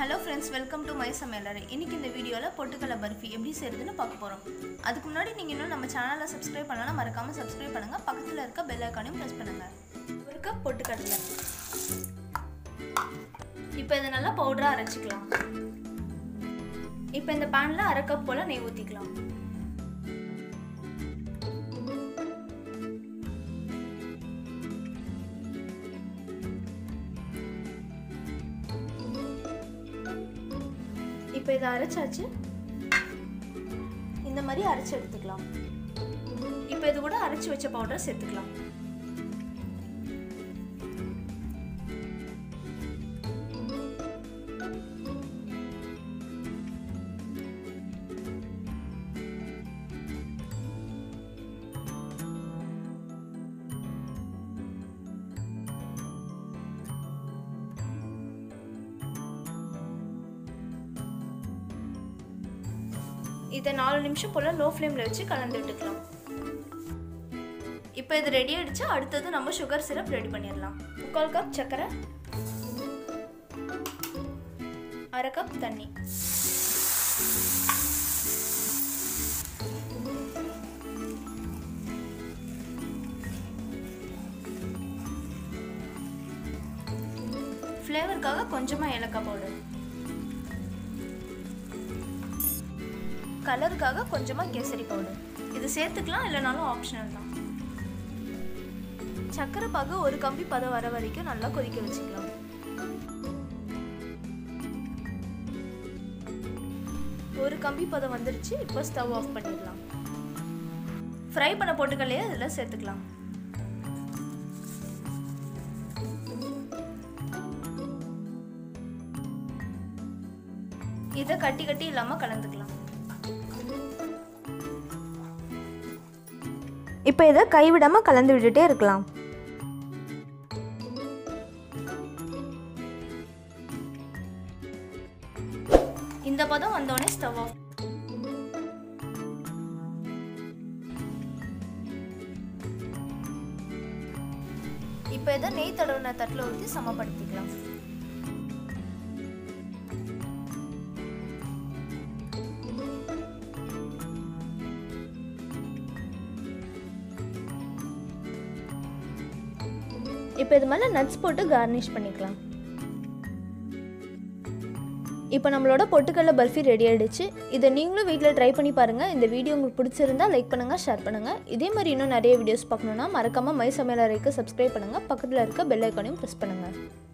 hello friends welcome to my சமையலறை இன்னைக்கு இந்த வீடியோவில் பொட்டுக்கடலை பர்ஃபி எப்படி செய்யறதுன்னு பார்க்க போகிறோம் அதுக்கு முன்னாடி நீங்கள் இன்னும் நம்ம சேனலை சப்ஸ்கிரைப் பண்ணலாம் மறக்காமல் சப்ஸ்கிரைப் பண்ணுங்கள் பக்கத்தில் இருக்க பெல் ஐக்கானையும் ப்ரெஸ் பண்ணுங்கள் ஒரு கப் பொட்டுக்கடலை இப்போ இதை நல்லா பவுடராக அரைச்சிக்கலாம் இப்போ இந்த பேனில் அரை கப் போல் நெய் ஊற்றிக்கலாம் இப்போ இதை அரைச்சாச்சு இந்த மாதிரி அரைச்சி எடுத்துக்கலாம் இப்போ இது கூட அரைச்சி வச்ச பவுடர் சேர்த்துக்கலாம் இதை நாலு நிமிஷம் போல் லோ ஃப்ளேமில் வச்சு கலந்து விட்டுக்கலாம் இப்போ இது ரெடி ஆகிடுச்சு அடுத்தது நம்ம சுகர் சிரப் ரெடி பண்ணிடலாம் முக்கால் கப் சர்க்கரை அரை கப் தண்ணி ஃப்ளேவருக்காக கொஞ்சமாக ஏலக்காய் பவுடர் கலருக்காக கொஞ்சமாக கேசரி பவுடர் இது சேர்த்துக்கலாம் இல்லைனாலும் ஆப்ஷனல் தான் சர்க்கரை பாகு ஒரு கம்பி பதம் வர வரைக்கும் நல்லா கொதிக்க வச்சுக்கலாம் ஒரு கம்பி பதம் வந்துருச்சு இப்போ ஸ்டவ் ஆஃப் பண்ணிடலாம் ஃப்ரை பண்ண பொட்டுக்கல்லையே இதில் சேர்த்துக்கலாம் இதை கட்டி கட்டி இல்லாமல் கலந்துக்கலாம் இப்போ இதை கைவிடாமல் கலந்து விட்டுட்டே இருக்கலாம் இந்த பதம் வந்தோடனே ஸ்டவ் ஆஃப் இப்போ இதை நெய் தடவின தட்டில் ஊற்றி சமப்படுத்திக்கலாம் இப்போ இது மேலே நட்ஸ் போட்டு கார்னிஷ் பண்ணிக்கலாம் இப்போ நம்மளோட பொட்டுக்கடலை பர்ஃபி ரெடி ஆகிடுச்சு இதை நீங்களும் வீட்டில் ட்ரை பண்ணி பாருங்கள் இந்த வீடியோ உங்களுக்கு பிடிச்சிருந்தா லைக் பண்ணுங்கள் ஷேர் பண்ணுங்கள் இதே மாதிரி இன்னும் நிறைய வீடியோஸ் பார்க்கணுன்னா மறக்காமல் மை சமையலறைக்கு சப்ஸ்கிரைப் பண்ணுங்கள் பக்கத்தில் இருக்க பெல் ஐக்கானையும் ப்ரெஸ் பண்ணுங்கள்